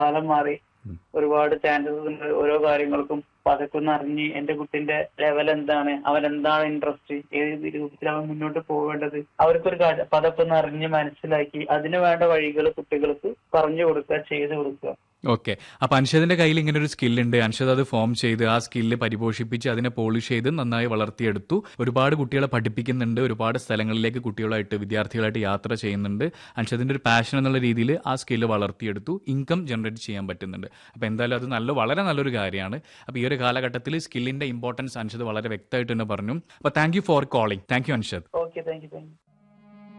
കാലം മാറി ഒരുപാട് ചാൻസസ് ഉണ്ട് ഓരോ കാര്യങ്ങൾക്കും അപ്പൊ അതൊക്കെ ഒന്ന് അറിഞ്ഞ് എന്റെ കുട്ടിന്റെ ലെവൽ എന്താണ് അവൻ എന്താണ് ഇൻട്രസ്റ്റ് ഏത് രൂപത്തിൽ അവൻ മുന്നോട്ട് പോകേണ്ടത് അവർക്കൊരു കാര്യം അപ്പൊ അതൊക്കെ ഒന്ന് അറിഞ്ഞ് മനസ്സിലാക്കി അതിന് വേണ്ട വഴികൾ കുട്ടികൾക്ക് പറഞ്ഞു കൊടുക്കുക ചെയ്തു കൊടുക്കുക ഓക്കെ അപ്പൊ അൻഷദിന്റെ കയ്യിൽ ഇങ്ങനെ ഒരു സ്കില്ലുണ്ട് അൻഷദ് അത് ഫോം ചെയ്ത് ആ സ്കില്ല് പരിപോഷിപ്പിച്ച് അതിനെ പോളിഷ് ചെയ്ത് നന്നായി വളർത്തിയെടുത്തു ഒരുപാട് കുട്ടികളെ പഠിപ്പിക്കുന്നുണ്ട് ഒരുപാട് സ്ഥലങ്ങളിലേക്ക് കുട്ടികളായിട്ട് വിദ്യാർത്ഥികളായിട്ട് യാത്ര ചെയ്യുന്നുണ്ട് അൻഷദിന്റെ ഒരു പാഷൻ എന്നുള്ള രീതിയിൽ ആ സ്കില്ല് വളർത്തിയെടുത്തു ഇൻകം ജനറേറ്റ് ചെയ്യാൻ പറ്റുന്നുണ്ട് അപ്പൊ എന്തായാലും അത് നല്ല വളരെ നല്ലൊരു കാര്യമാണ് അപ്പൊ ഈ ഒരു കാലഘട്ടത്തിൽ സ്കില്ലിന്റെ ഇമ്പോർട്ടൻസ് അൻഷദ് വളരെ വ്യക്തമായിട്ട് തന്നെ പറഞ്ഞു അപ്പൊ thank you for calling thank you Anshad okay thank you thank U